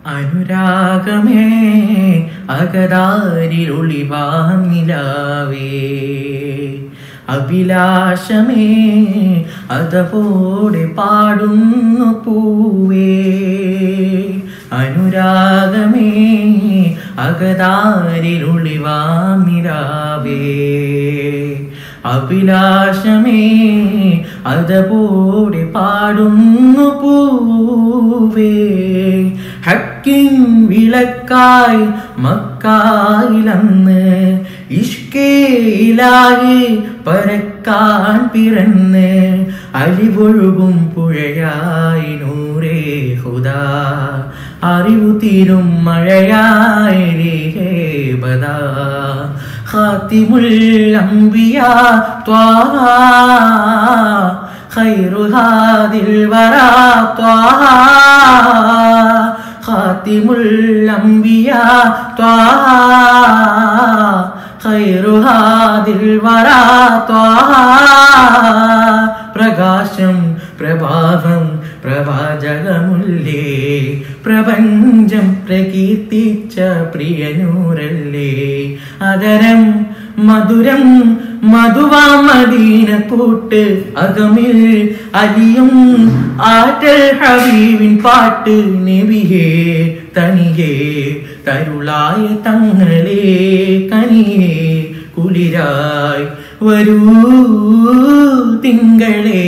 അനുരാഗമേ അകതാരിലൊളിവാം നിലാവേ അഭിലാഷമേ അതപോടെ പാടുന്നു പൂവേ അനുരാഗമേ അകതാരിലൊളിവാം നിലാവേ അഭിലാഷമേ അതപോടെ പാടുന്നു പൂവേ ഹക്കിൻ വിളക്കായി മക്കായിലന്ന് ഇഷ്കേയിലാകി പരക്കാൻ പിറന്ന് അലിവൊഴുകും പുഴയായി നൂറേ ഹുദാ അറിവു തീരും മഴയായി ബദാ ഖാത്തിമുൽ അംബിയ ത്വാഹ ഖൈറു ഹാദിൽ വറാ ത്വാഹ ഖാത്തിമുൽ അംബിയ ത്വാഹ ഖൈറു ഹാദിൽ വറാ ത്വാഹ പ്രകാശം പ്രഭാവം പ്രവാചകമുല്ലേ പ്രപഞ്ചം പ്രകീർത്തിച്ച പ്രിയനൂരല്ലേ അതരം മധുരം മധുവാം മദീന കൂട്ട് അകമിൽ അലിയും ആറ്റൽ ഹബീബിൻ പാട്ട് നബിയേ തനിയേ തരുളായ തങ്ങളെ കനിയേ കുളിരായി വരൂ തിങ്കളേ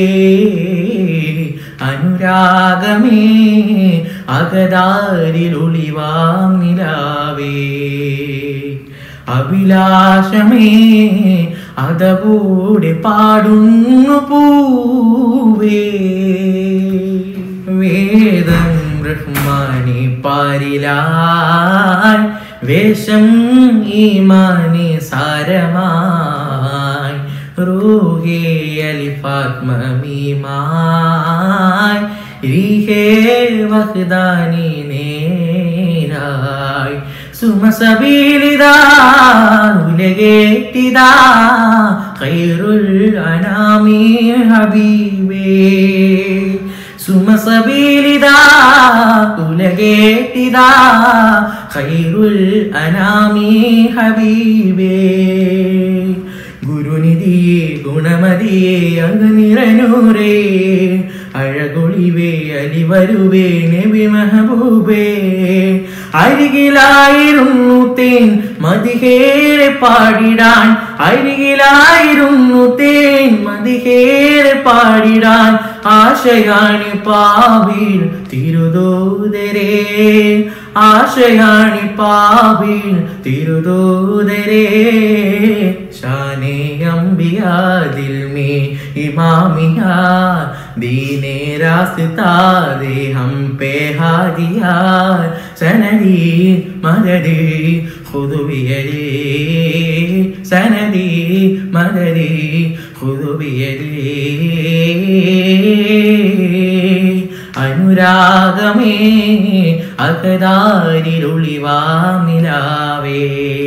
അനുരാഗമേ അകതാരിലൊളിവാം നിലാവേ അഭിലാഷമേ അതകൂടെ പാടുന്നു പൂവേ വേദം റഹ്മാനി പാരിലായി വേഷം ഈമാനി സാരമായി റൂഹേ അലിഫാത്മമീമായി രീഹേ വഹ്ദാനി നേരായി സുമസബീലിതാ ഉലകേറ്റിതാ ഖൈറുൽ അനാമി ഹബീബേ സുമസബീലിതാ ഉലകേറ്റിതാ ഖൈറുൽ അനാമി ഹബീബേ ഗുരുനിധിയെ ഗുണമതിയെ അങ്ങ് നിറനൂരേ അഴകൊളിവേ അലിവരുവേ നബി മെഹബൂബേ അരികിലായിരുന്നു തേൻ മതിഹേറെ പാടിടാൻ അരികിലായിരുന്നു തേൻ മതിഹേറെ പാടിടാൻ ആശയാണി പാവിൽ തിരുതോദരേ ആശയാണി പാവിൽ തിരുതോദരേ ഷാനെ അംബിയാദിൽ മേ ഇമാമിയാ ദീനെ രാസ്താ ദേ ഹം പേ ഹാദിയാ സനദി മദദി ഖുദു ബിയദി സനദി മദദി ഖുദു ബിയദി അനുരാഗമേ അകതാരിലൊളിവാം നിലാവേ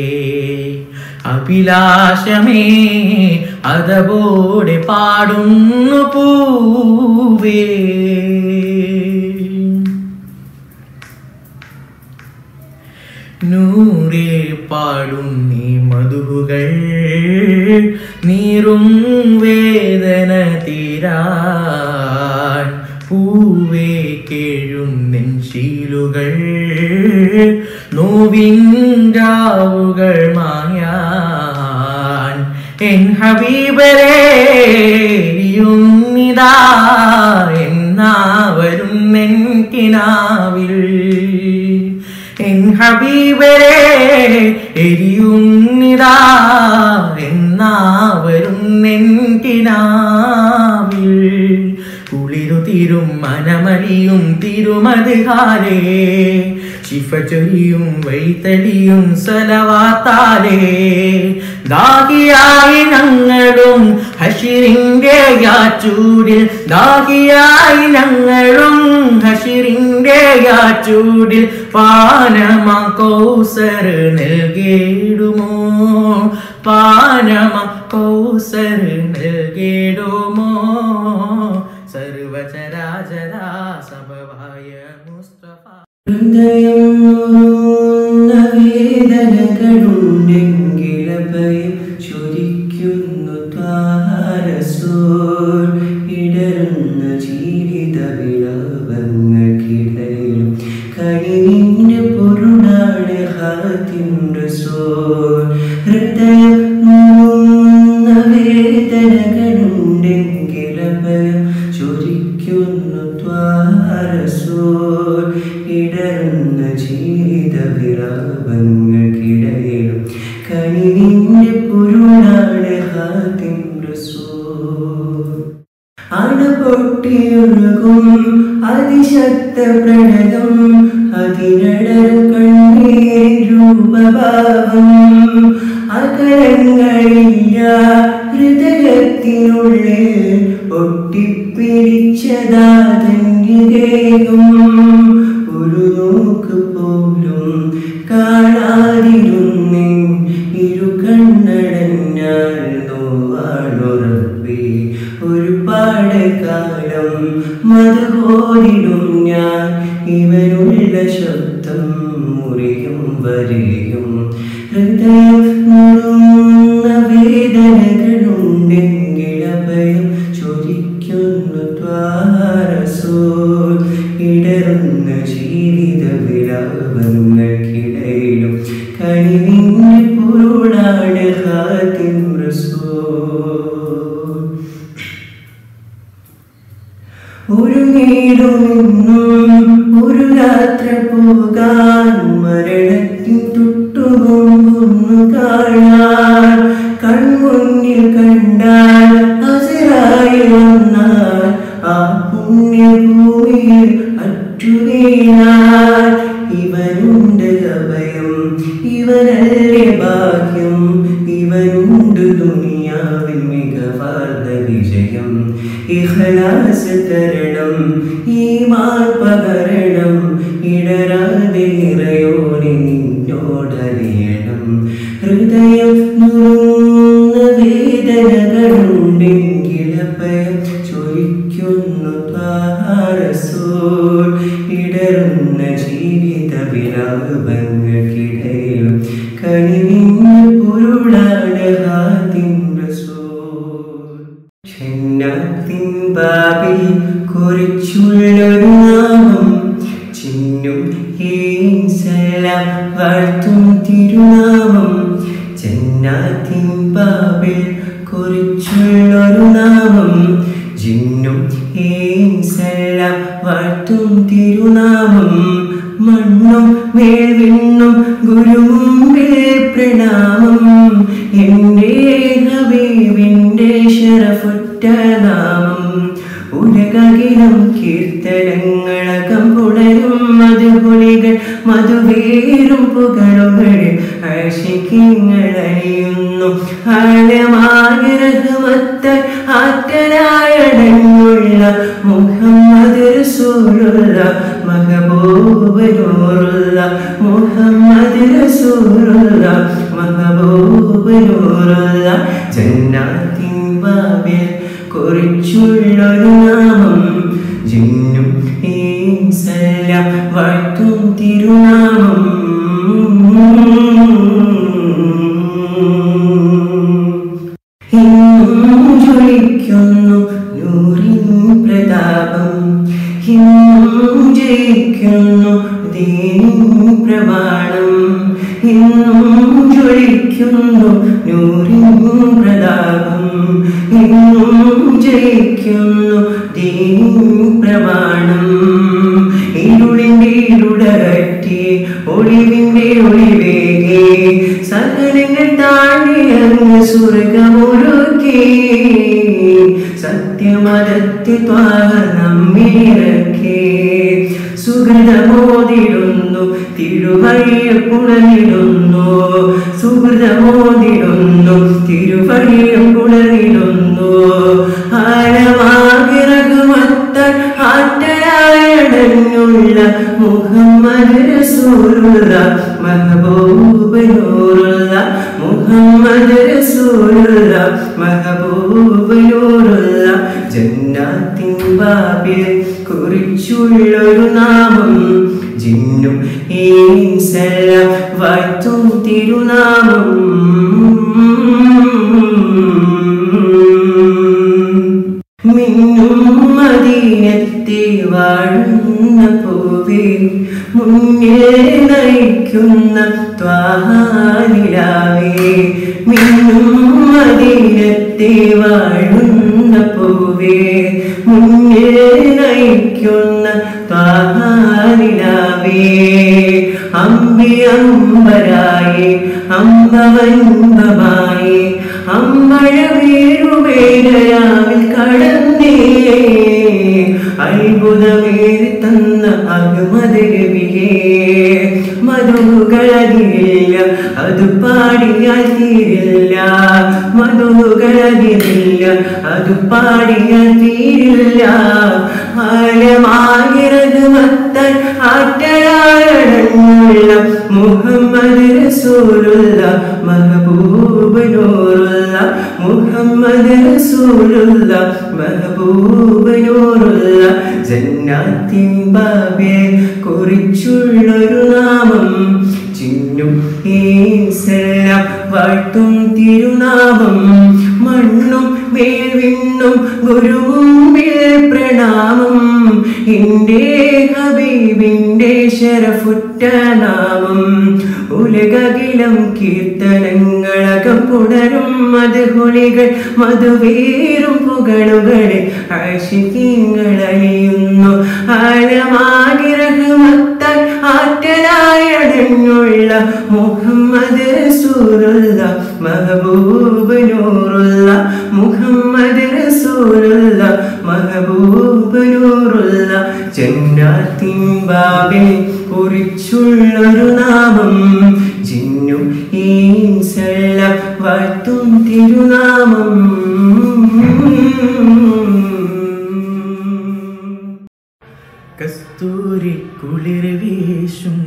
അഭിലാഷമേ അതപോടെ പാടുന്നു പൂവേ നൂറേ പാടും നീ മധുകൾ നീറും വേദന തീരാൻ പൂവേ കേഴും നെൻശീലുകൾ നോവിൻകാവുകൾ മായാൻ എൻ ഹബീബരേയുന്നിതാ എന്നാവരും എൻ കിനാവിൽ എൻ ഹബീബരെ എരിയുന്നിതാ എന്നാവരും എൻ കിനാവിൽ കുളിരു തിരും മനമലിയും തിരുമതികാലേ ശിഫ ചൊരിയും വൈത്തലിയും സലവാത്താലേ ദാഹിയായി ഞങ്ങളും ഹഷിറിന്റെ യാച്ചൂടിൽ ദാഹിയായി ഞങ്ങളും ഹഷിറിന്റെ യാച്ചൂടിൽ പാനമ കൗസർ നൽകിടുമോ പാനമ കൗസർ നൽകിടുമോ സർവചരാചരാ സമവായ മുസ്തഫ വേദനകളുണ്ടെങ്കിലഭയം ചൊരിക്കുന്നു ത്വാരസോർ ഇടറുന്ന ജീവിത വിളവങ്ങൾക്കിടയിൽ കനിവിന്റെ പൊരുളാണ് ഹാത്തിൻ റസൂൽ ഹൃദയം മുറുന്ന വേദനകളുണ്ടെങ്കിലഭയം ചൊരിക്കുന്നു ത്വാരസോർ ഇടറുന്ന ജീവിത വിളവങ്ങൾക്കിടയിലും കനിവിന്റെ പൊരുളാണ് ഹാത്തിൻ റസൂൽ അണപൊട്ടിയൊഴുകും അതിശക്ത പ്രണതം അതിനടൽ കണ്ണീർ രൂപഭാവം അകലങ്ങളില്ല ഹൃദയത്തിനുള്ളിൽ ഒട്ടിപ്പിടിച്ചതാ തന്നിലേക്കും ഒരു നോക്ക് പോലും കാണാതിരുന്നിൻ ഇരു കണ്ണടഞ്ഞാൽ നോവാണുറപ്പി ഒരുപാട് കാലം മതുപോലിടും ഞാൻ ഇവനുള്ള ശബ്ദം മുറിയും വരെയും ഹൃദയം മുറുന്ന വേദനകളുണ്ടെങ്കിൽ അഭയം ചൊരിക്കുന്നു ദ്വാരസോൽ ഇടറുന്ന ജീവിത വിലാപങ്ങൾക്കിടയിലും കനിവിന്റെ പൊരുളാണ് ഹാത്തിൻ റസൂൽ ഒരു വീടുമെന്നും ഒരു യാത്ര പോകാൻ മരണത്തിൻ തൊട്ടുകൊണ്ടൊന്നു കാണാൻ കൺമുന്നിൽ കണ്ടാൽ ഹസരായി വന്നാൽ ആ പുണ്യഭൂമിയിൽ അറ്റുവീണാൽ ഇവനുണ്ട് അഭയം ഇവനല്ലേ ഭാഗ്യം ഇവനുണ്ട് ദുനിയാവിൽ മികവാർന്ന വിജയം ഇഖലാസ് തരണം ഈമാൻ പകരണം ഇടരാതെ ഇറയോടെ നിന്നോടറിയണം ഹൃദയം നുറുന്ന വേദനകളുണ്ടെങ്കിൽ അഭയം ചൊരിക്കുന്നു ത്വാരസോൾ ഇടറുന്ന ജീവിത വിലാപങ്ങൾക്കിടയിലും കനിവിന് പൊരുളാണ് ഹാത്തിൻ റസൂൽ ചെന്നത്തിൻ ബാബിൽ കുറിച്ചുള്ളൊരു നാമം ചിന്നും ഹീൻസലാം വാഴ്ത്തും തിരുനാമം ചെന്നാത്തിൻ ബാബിൽ കുറിച്ചുള്ളൊരു നാമം ജിന്നും ഹീൻസലാം വാഴ്ത്തും തിരുനാമം മണ്ണും മേൽവിണ്ണും ഗുരുമുമ്പിൽ പ്രണാമം എൻ്റെ ഹബീബിൻ്റെ ശരഫുറ്റ നാമം ഉലകകിലും കീർത്തനങ്ങളകം പുണരും മധുപുലികൾ മധുവേറും പുകളുകൾ ആശിക്കിങ്ങളറിയുന്നു ആഴമായ രഹമത്ത ആറ്റനായടങ്ങുള്ള മുഹമ്മദ് റസൂലുള്ള മഹബൂബനൂറുള്ള മുഹമ്മദ് റസൂലുള്ള മഹബൂബനൂറുള്ള ജന്നാത്തിൻ ബാബിൽ കുറിച്ചുള്ളൊരു നാമം ജിന്നും ഈസലാം വാഴ്ത്തും തിരുനാമം ഹിന്നും ജ്വലിക്കുന്നു നൂറിൻ പ്രതാപം ഹിന്നും ജയിക്കുന്നു ദീനിൻ പ്രമാണം ഇന്നും ജ്വലിക്കുന്നു നൂറിൻ പ്രതാപം ഇന്നും ജയിക്കുന്നു ദീനിൻ പ്രമാണം ഇരുളിന്റെ ഇരുടകറ്റി ഒളിവിന്റെ ഒളിവേകി സകലങ്ങൾ താണ്ടി അങ്ങ് സ്വർഗമൊരുക്കി സത്യമതത്തി ത്വാഹ നമ്മിറക്കി സുഹൃതമോതിടുന്നു തിരുവഴിയ പുണരിടുന്നു സുഹൃതമോതിടുന്നു തിരുവഴിയ പുണരിടുന്നു ആഴമാകിറകുമത്ത ആറ്റനായടങ്ങുള്ള മുഹമ്മദ് റസൂലുള്ള മഹബൂബ് നൂറുള്ള മുഹമ്മദ് റസൂലുള്ള മഹബൂബ് നൂറുള്ള ജന്നാത്തിൻ ബാബിൽ കുറിച്ചുള്ളൊരു നാമം ജിന്നും ഈൻസെല്ലാം വാഴ്ത്തും തിരുനാമം മിന്നും മദീനത്തെ വാഴുന്ന പൂവേ മുന്നിൽ നയിക്കുന്ന ത്വാഹാനിലാവേ മിന്നും മദീനത്തെ വാഴുന്ന പൂവേ മുന്നിൽ നയിക്കുന്ന ത്വാഹാനിലാവേ അമ്പിയമ്പരായി അമ്പവൻപമായി അമ്പഴ വീഴുവേലയാവിൽ കടന്നേ അത്ഭുതമേറി തന്ന അഹമ്മദരവിയേ മധുകളതിരില്ല അത് പാടിയാൽ തീരില്ല മധുകളതിരില്ല അത് പാടിയാൽ തീരില്ല ആലമാകിറത് മത്തൻ ആറ്റലായുള്ള മുഹമ്മദ് റസൂലുള്ള മഹബൂബ് നൂറുള്ള മുഹമ്മദ് റസൂലുള്ള മഹബൂബ് നൂറുള്ള ജന്നാത്തിൻ ബാബയെ കുറിച്ചുള്ളൊരു നാമം ചിന്നും ഈസെല്ലാം വാഴ്ത്തും തിരുനാമം മണ്ണും വേൾവിണ്ണും ഗുരുമുമ്പിൽ പ്രണാമം എന്റെ ഹബീബിന്റെ ശരഫുറ്റ നാമം ഉലകകിലം കീർത്തനങ്ങളകം പുണരും മധുഹുളികൾ മധുവേറും പുകളുകളെ ആശിക്കങ്ങളറിയുന്നു ആഴമാകിറഹമത്താൽ ആറ്റലായടഞ്ഞുള്ള മുഹമ്മദ് റസൂലുള്ള മഹബൂബ് നൂറുള്ള മുഹമ്മദ് റസൂലുള്ള മഹബൂബ് നൂറുള്ള ജന്നാത്തിൻ ബാബിൽ കുറിച്ചുള്ളൊരു നാമം ജിന്നും ഈൻസെല്ലാം വാഴ്ത്തും തിരുനാമം കസ്തൂരി കുളിർ വീശും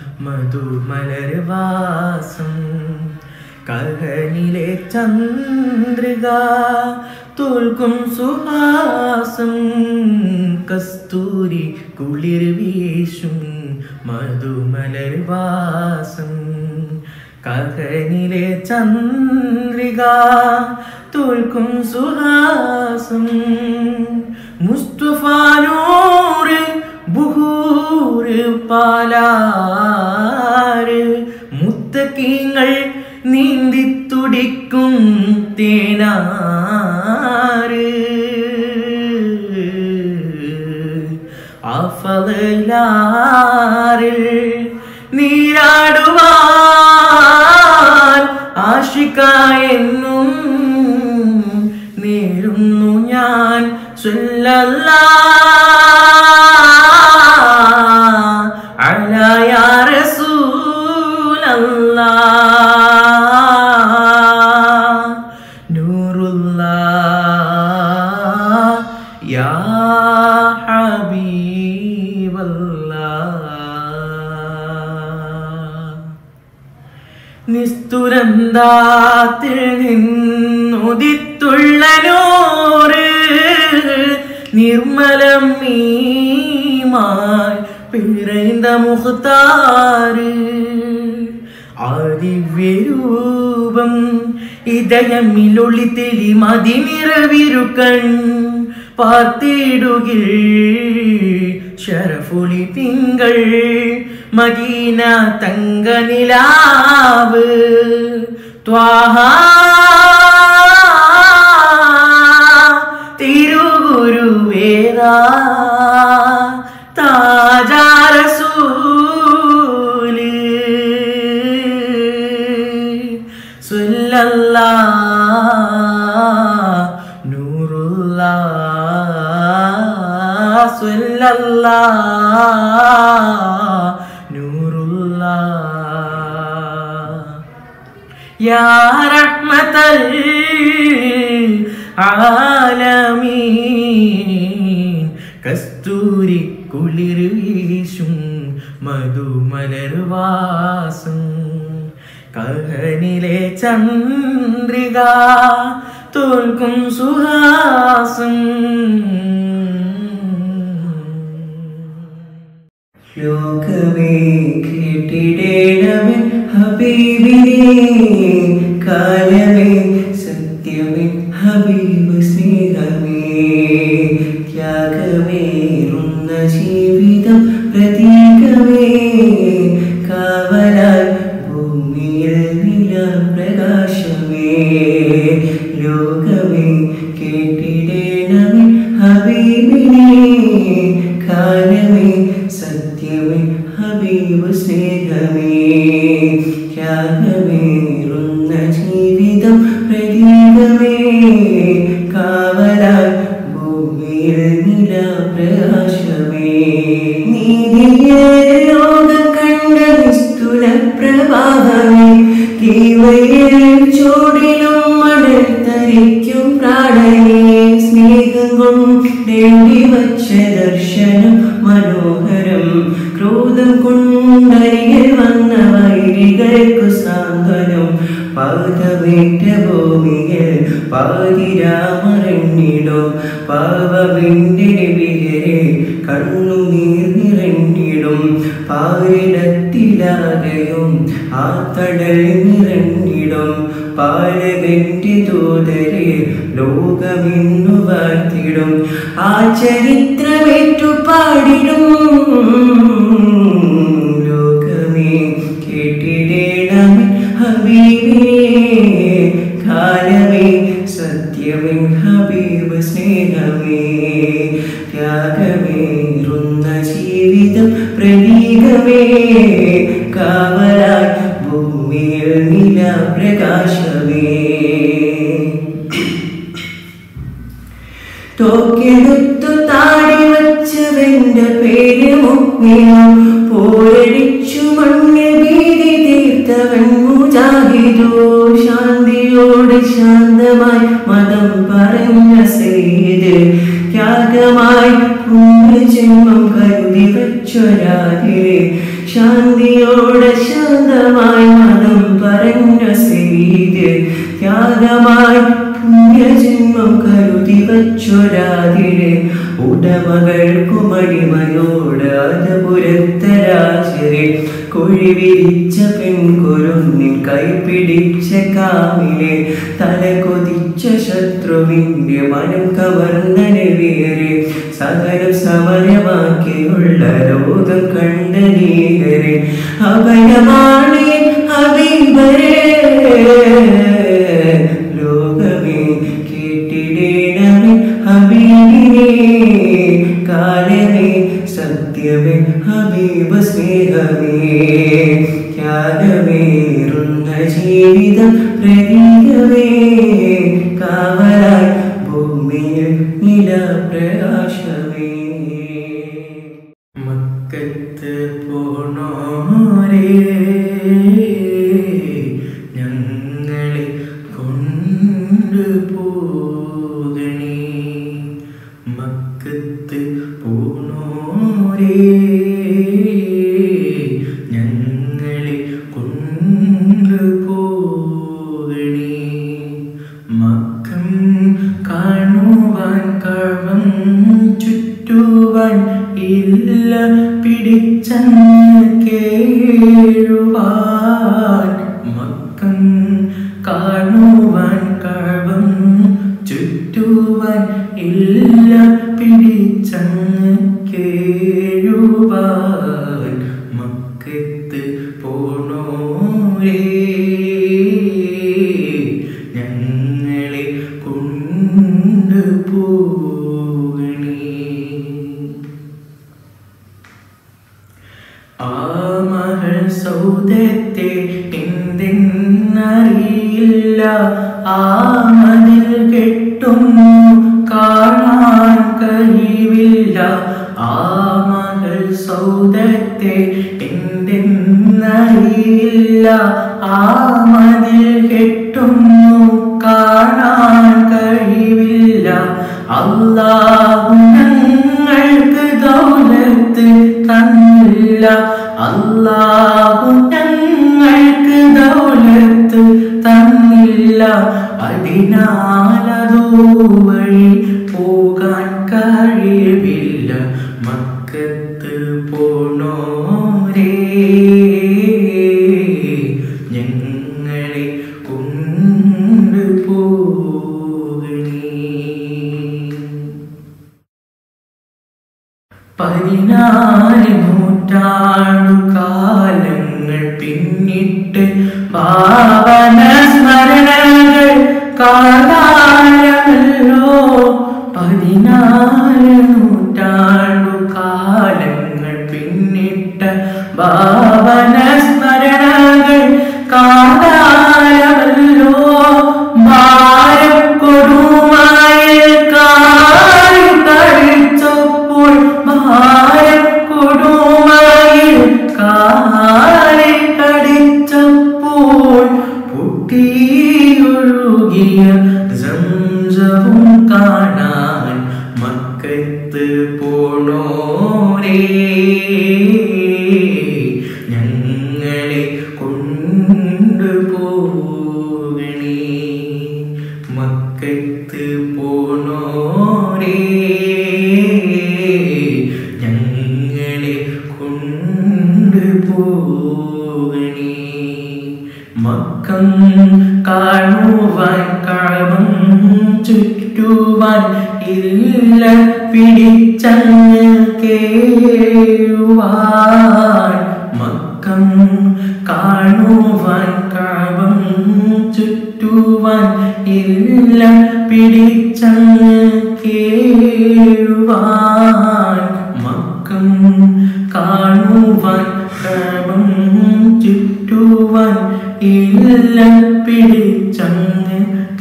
മധുമലർവാസം കഹനിലെ ചന്ദ്രിക തോൽക്കും സുഹാസം കസ്തൂരി കുളിർ വീശും മധുമലർവാസം കഹനിലെ ചന്ദ്രിക തോൽക്കും സുഹാസം മുസ്തഫാനൂറ് ബുഹൂറ് പാലാറ് മുത്തക്കീങ്ങൾ നീന്തി തുടിക്കും തേനാറ് അഫലാറിൽ നീരാടുവാൻ ആഷിക്കായെന്നും നേരുന്നു ഞാൻ സ്വല്ലല്ലാ അലാ യാ റസൂലല്ലാ നൂറുല്ലാ യാ ഹബീബല്ലാ നിസ്തുരന്താത്തിൽ നിന്നുദിത്തുള്ള നൂറ് നിർമ്മലം മീമായി പിറந்த മുഖത്താറ് ആദിവ്യരൂപം ഇതയമിലൊളി തെളി മതിനിറവിരുക്കൺ പാർത്തിടുകിൽ ഷറഫുളി തിങ്കൾ മദീന തങ്ക നിലാവ് ത്വാഹ തിരുഗുരുവേദ താജാരസൂല് സ്വല്ലല്ലാ നൂറുല്ലാ സ്വല്ലല്ലാ നൂറുല്ലാ യാ റഹ്മത്തൽ ആലമീൻ കസ്തൂരി കുളിർ വീശും മധുമലർവാസം കഹനിലെ ചന്ദ്രിക തോൽക്കും സുഹാസം ലോകമേ കേട്ടിടേണമേ ഹബീബിനെ കാലമേ സത്യമേ ഹബീബ് സ്നേഹമേ ത്യാഗമേറുന്ന ജീവിതം പ്രതീകമേ കാവലാൽ ഭൂമിയിൽ നില പ്രകാശമേ ലോകമേ കേട്ടിടേണമേ ഹബീബിനെ കാലമേ സത്യമേ ഹബീബ് സ്നേഹമേ ത്യാഗമേറുന്ന ജീവിതം പ്രതീകമേ കാവലാൽ ഭൂമിയിൽ നില പ്രകാശമേ നീതിയെ ലോകം കണ്ട നിസ്തുല പ്രവാഹമേ കീവയിൽ ചോടിലും മണൽ തരിക്കും പ്രാണനെ സ്നേഹം കൊണ്ടേണ്ടി വച്ച ദർശനം മനോഹരം ക്രോധം കൊണ്ടരികിൽ വന്ന വൈരികൾക്കു സാന്ത്വനം പാതമേറ്റ ഭൂമിയിൽ പാതിരാമറന്നിടും പാവമിന്റെ വിഹരെ കണ്ണുനീർ നിറഞ്ഞിടും പാരിടത്തിലാകയും ആ തടൽ നിറഞ്ഞിടും പാലകന്റെ തോതരെ ലോകമെന്നു വാഴ്ത്തിടും ആ ചരിത്രമേറ്റു പാടിടും ലോകമേ കേട്ടിടേണമേ ഹബീബേ കാലമേ സത്യമേ ഹബീബ് സ്നേഹമേ ത്യാഗമേറുന്ന ജീവിതം പ്രതീകമേ കാവലായി ഭൂമിയിൽ നില പ്രകാശമേ തോക്കെടുത്തു താടി വച്ചവന്റെ പേര് മുഗ്മിനും പോരടിച്ചു മണ്ണിൽ ഭീതി തീർത്തവൻ മുജാഹിദോ ശാന്തിയോട് ശാന്തമായി മതം പറഞ്ഞ സെയ്ത് ത്യാഗമായി പുണ്യജന്മം കരുതി വച്ചൊരാതിരെ ശാന്തിയോട് ശാന്തമായി മതം പറഞ്ഞ സെയ്ത് ത്യാഗമായി പുണ്യജന്മം കരുതി വച്ചൊരാതിരെ ഉടമകൾക്കുമടിമയോട് അത് പുരത്തരാശരെ കുഴി വിരിച്ച പെൺകുരുന്നിൻ കൈപിടിച്ച കാമിലെ തല കൊതിച്ച ശത്രുവിന്റെ മനം കവർന്ന നബിയരെ സകലം സമരമാക്കിയുള്ള ലോകം കണ്ട നീകരെ അഭയമാണ് ഹബീബരേ ലോകമേ കേട്ടിടേണമേ ഹബീബിനെ കാലമേ സത്യമേ ഹബീബ് സ്നേഹമേ ത്യാഗമേറുന്ന ജീവിതം പ്രതീകമേ കാവലായി ഭൂമിയിൽ നില പ്രകാശമേ മക്കത്ത് പോണോരേ ഞങ്ങളെ കൊണ്ടു പോകണേ മക്കത്ത് പോണോരേ ഞങ്ങളെ കൊണ്ടു പോകണേ മക്കം കാണുവാൻ കഴം ചുറ്റുവാൻ ഇല്ല പിടിച്ചങ്ങ് കേഴുവാൻ മക്കം കാണുവാൻ കഴം ചുറ്റുവാൻ ഇല്ല പിടിച്ചങ്ങ് കേഴുവാൻ മക്കത്ത് പോണോരേ ഞങ്ങളെ കൊണ്ടു പോകണേ ആ മകൾ സൗദത്തെ എന്തെന്നറിയില്ല ആ മതിൽ കെട്ടും കാണാൻ കഴിവില്ല ആ മകൾ സൗദത്തെ എന്തെന്നറിയില്ല ആ മതിൽ കെട്ടും കാണാൻ കഴിവില്ല അള്ളാഹു ഞങ്ങൾക്ക് ദൗലത്ത് തന്നില്ല അള്ളാഹു ഞങ്ങൾക്ക് ദൗലത്ത് തന്നില്ല അതിനാലതോ വഴി പോകാൻ കഴിവില്ല മക്കത്ത് പോണോ ഞങ്ങളെ കൊണ്ടുപോകണേ പതിനാല് നൂറ്റാണ്ടു കാലങ്ങൾ പിന്നിട്ട് ഭാവന സ്മരണകൾ കാലാലമല്ലോ പതിനാല് നൂറ്റാണ്ടു കാലങ്ങൾ പിന്നിട്ട് ഭാവന സ്മരണകൾ കാലാലമല്ലോ ഭാരക്കൊടുമായ കാലി കഴിച്ചപ്പോൾ ഭാരക്കൊടുമായി കാലി കടിച്ചപ്പോൾ പൊട്ടിയൊഴുകിയ സംസവും കാണാൻ മക്കത്ത് പോണോരേ ഞങ്ങളെ കൊണ്ടുപോകണേ മക്കത്ത് പോണോരേ ഞങ്ങളെ കൊണ്ടുപോകണേ മക്കം കാണുവാൻ കാമം ചുറ്റുവാൻ ഇല്ല പിടിച്ചങ്ങ് കേഴുവാൻ മക്കം കാണുവാൻ കാമം ചുറ്റുവാൻ ഇല്ല പിടിച്ചങ്ങ് കേഴുവാൻ മക്കം കാണുവാൻ കാമം ചുറ്റുവാൻ ഇല്ല പിടിച്ചങ്ങ്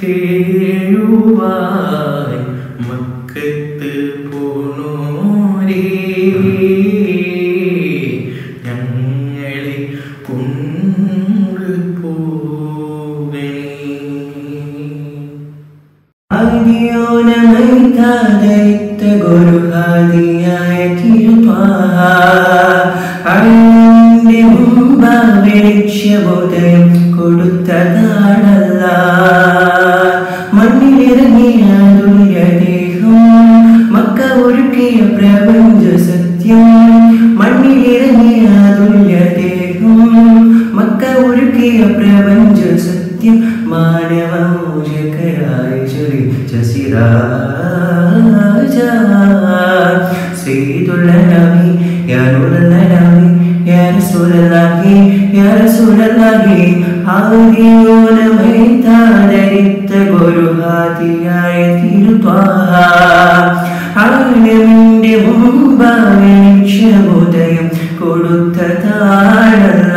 കേഴുവാൻ മക്കത്ത് പോണോരേ ഞങ്ങളെ കൊണ്ടുപോകണേ ആദ്യോനമൈതാദരിത്ത ഗുരുഹാദിയായ തിരുപാഹ അഴിന്റെ മുമ്പാകെ ലക്ഷ്യബോധം കൊടുത്തതാണല്ല മണ്ണിലിറങ്ങിയ തുല്യദേഹം മക്ക ഒരുക്കിയ പ്രപഞ്ച സത്യം മണ്ണിലിറങ്ങിയ തുല്യദേഹം മക്ക ഒരുക്കിയ പ്രപഞ്ച സത്യം മാനവമോചകരായി ചലിച്ച സിരാജ സീതുള്ള നബി യാനുള്ള നബി യാ റസൂലല്ലാഹി യാ റസൂലല്ലാഹി ആദിയോനമൈ താദരിത്ത ഗുരുഹാദിയായ തിരുത്വാഹ ആലമിന്റെ മുമ്പാകെ ലക്ഷ്യബോധയം കൊടുത്തതാണല്ല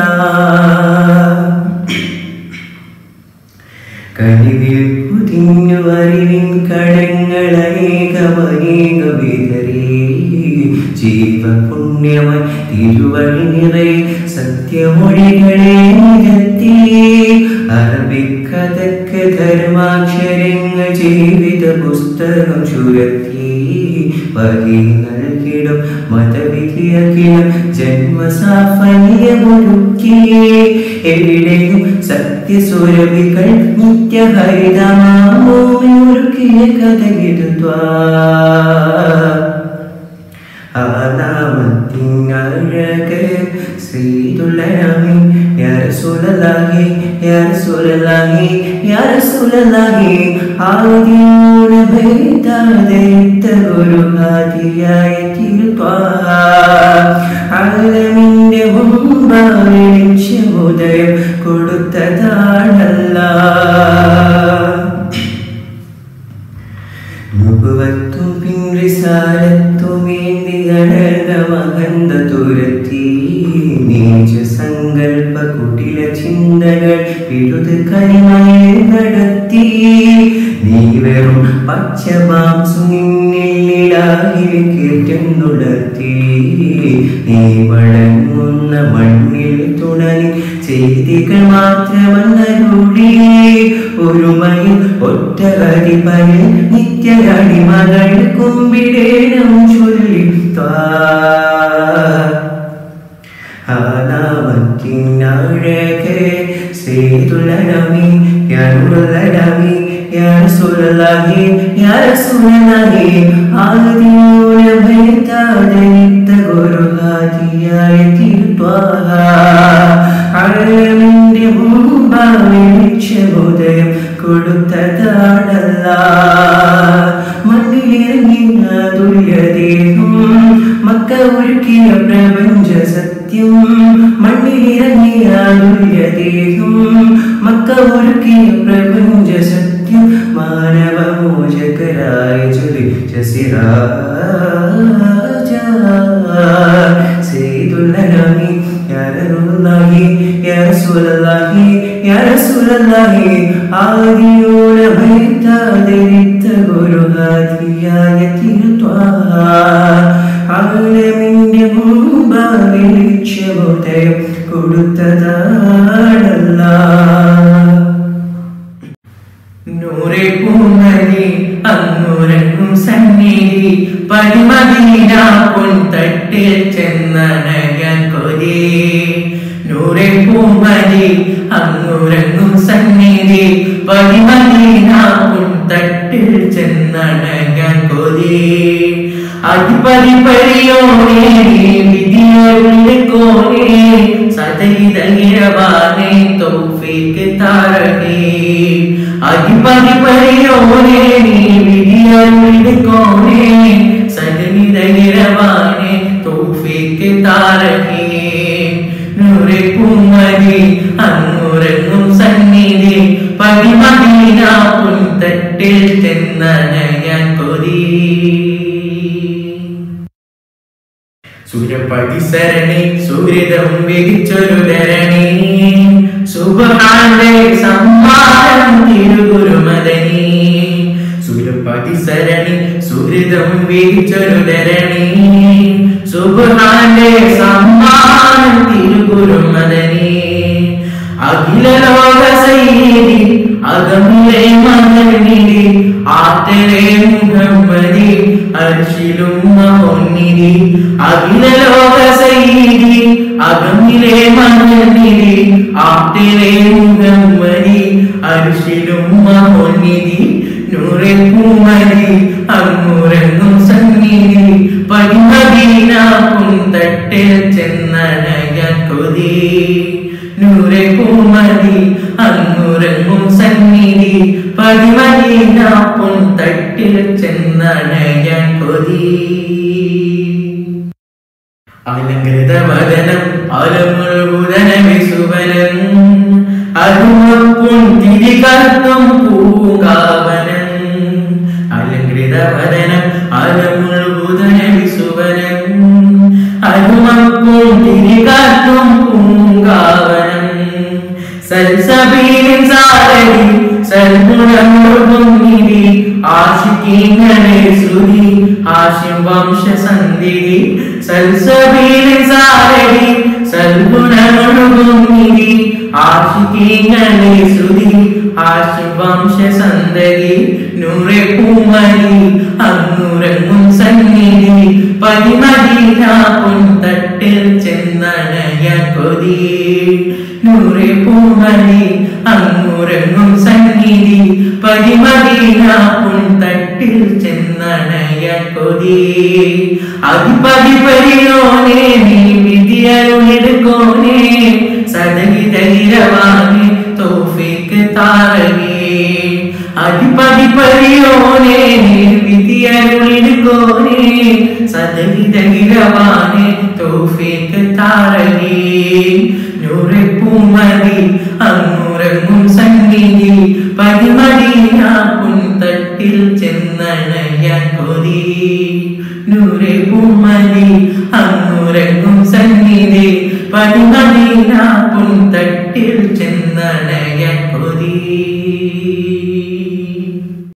കനിവിൽ പുതിഞ്ഞു അറിവിൻ കടങ്ങളനേകമനേക വിതരേ ജീവപുണ്യമൻ തിരുവഴി നിറേ സത്യമൊഴികളെ നിരത്തി അറബിക്കഥക്ക് ധർമാക്ഷരങ്ങൾ ജീവിത പുസ്തകം ചുരത്തി വകി നൽകിടും മതവിധിയകിലും ജന്മസാഫല്യമൊരുക്കി എവിടെയും സത്യസുരഭികൾ നിത്യഹരിതമാമോയൊരുക്കിയ കഥകിടുത്വാ ആനാമത്തിനഴക് ശ്രീതുള്ളനാമി യാരസുലലാഹി യാരസുലലാഹി യാരസുലലാഹി ആദിയോന ഭേദാദരിത്ത ഗുരുഹാദിയായ തിരുത്വാഹ ആലമിന്റെ മുമ്പാകെ ലക്ഷ്യമുദയം കൊടുത്തതാണല്ല നുപുവത്തും പിൻറിസാലത്തുമേന്തി ഘടകമഹന്ത തുരത്തി നീച സങ്കൽപ്പ കുടില ചിന്തകൾ പിഴുത് കനിമയിൽ നടത്തി നീ വെറും പച്ചമാംസു നിന്നിലാകിൽ കേറ്റുന്നുടർത്തി നീ വഴങ്ങുന്ന മണ്ണിൽ തുണനി ചെയ്തികൾ മാത്രമന്നരുളി ഒരുമയിൽ ഒറ്റ കരിപനിൽ നിത്യകടിമകൾ കുമ്പിടേണം ചൊല്ലിത്താ ആനാമത്തിനഴകെ ശ്രീതുലനമി യനുലനമി യാ റസൂലല്ലാഹി യാ റസൂലല്ലാഹി ആദിയോന ഭയത്താദനിത്ത ഗുരുഹാദിയായ തിരുത്വാഹ അഴമിന്റെ മുമ്പാവിളിച്ചബോധയം കൊടുത്തതാണല്ല മണ്ണിലിറങ്ങിയ തുല്യദേഹം മക്ക ഒരുക്കിയ പ്രപഞ്ച സത്യം മണ്ണിലിറങ്ങിയ തുല്യദേഹം മക്ക ഒരുക്കിയ പ്രപഞ്ച സത്യം മാനവമോചകരായ ജ്വലിച്ച സിറാജ സയ്യിദുല്ലനാമി യാ റസൂലുള്ളാഹി യാ റസൂലല്ലാഹി യാ റസൂലല്ലാഹി ആദിയോല ഭയത്താതിരിത്ത ഗുരുഹാദിയായ തിരുത്വാഹ ആലമിന്റെ മുമ്പാ വിളിച്ച ബോധയം കൊടുത്തതാണല്ല നൂറെ പൂമതി അങ്ങുരങ്ങും സന്നിധി പരിമദീന പൊൻതട്ടിൽ ചെന്നണയാൻ കൊതി നൂറെ പൂമതി അങ്ങുരങ്ങും സന്നിധി പരിമദീന പൊൻതട്ടിൽ ചെന്നണയാൻ കൊതി അധിപതി പരിയോണേ വിധിയുടെ കോണേ സദൈതയിരവാനേ തൗഫീക്ക് താരകേ അധിപതി പരിയോണേ വിധിയുടെ കോണേ സദൈതയിരവാനേ തൗഫീക്ക് താരകേ നൂറെ കുമരി അങ്ങുറങ്ങും സന്നിധി പതിമദീന പുൻതട്ടിൽ ചെന്നണയാൻ കൊതി സൂര്യപതിസരണി സൂര്യതം വിരിച്ചൊരു ധരണി സുബഹാന്റെ സമ്മാനം തിരുഗുരുമദനി സൂര്യപതിസരണി സൂര്യതം വിരിച്ചൊരു ധരണി സുബഹാന്റെ സമ്മാനം തിരുഗുരുമദനി അഖില ലോക സൈനി അകമിലെ മകനിധി ആറ്റലെ മുഹമ്മദി അർഷിലും മഹോന്നിധി അഖില ലോക സൈനി അകമിലെ മകനിധി ആറ്റലെ മുഹമ്മദി അർഷിലും മഹോന്നിധി നൂറെ പൂമതി അങ്ങുറങ്ങും സന്നിധി പതിമദീന പുന്തട്ടിൽ ചെന്നണയാൻ കൊതി നൂറെ പൂമതി അങ്ങുറങ്ങും സന്നിധി പതിമദീന പുന്തട്ടിൽ ചെന്നണയാൻ കൊതി അലങ്കൃത വദനം അലമുഴുതന വിസുവനം അരുമപ്പും തിരികത്തും പൂങ്കാവനം അലങ്കൃത വദനം അലമുഴുതന വിസുവനം അരുമപ്പും തിരികത്തും പൂങ്കാവനം സൽസബീലിൻ സാരതി സൽഗുണമുഴുകുന്നിരി ആശിക്കീങ്ങളെ ശ്രുതി ആശിം വംശസന്ധിരി സൽസബീലിൻ സാരതി സൽഗുണമുഴുകുന്നിരി ആശിക്കീങ്ങളെ ശ്രുതി ആശിം വംശസന്തതി നൂറെ പൂമരി അങ്ങുറങ്ങും സന്നിധി പതിമദീന പുൻതട്ടിൽ ചെന്നണയാൻ കൊതി നൂറെ പൂമരി അങ്ങുറങ്ങും സന്നിധി പതിമദീന പുൻതട്ടിൽ ചെന്നണയാൻ കൊതി അധിപതി പരിയോനെ നീ വിധിയരുളിടുക്കോനെ സദഹിതയിരവാനെ തോഫിക്ക് താരകേ അധിപതി പരിയോനെ നീ വിധിയരുളിടുക്കോനെ സദഹിതയിരവാനെ തോഫിക്ക് താരകേ നൂറെ പൂമതി അങ്ങുറങ്ങും സന്നിധി പതിമദീന പുൻതട്ടിൽ ചെന്നണയാൻ കൊതി നൂറെ പൂമതി അങ്ങുറങ്ങും സന്നിധി പതിമദീന പുൻതട്ടിൽ ചെന്നണയാൻ കൊതി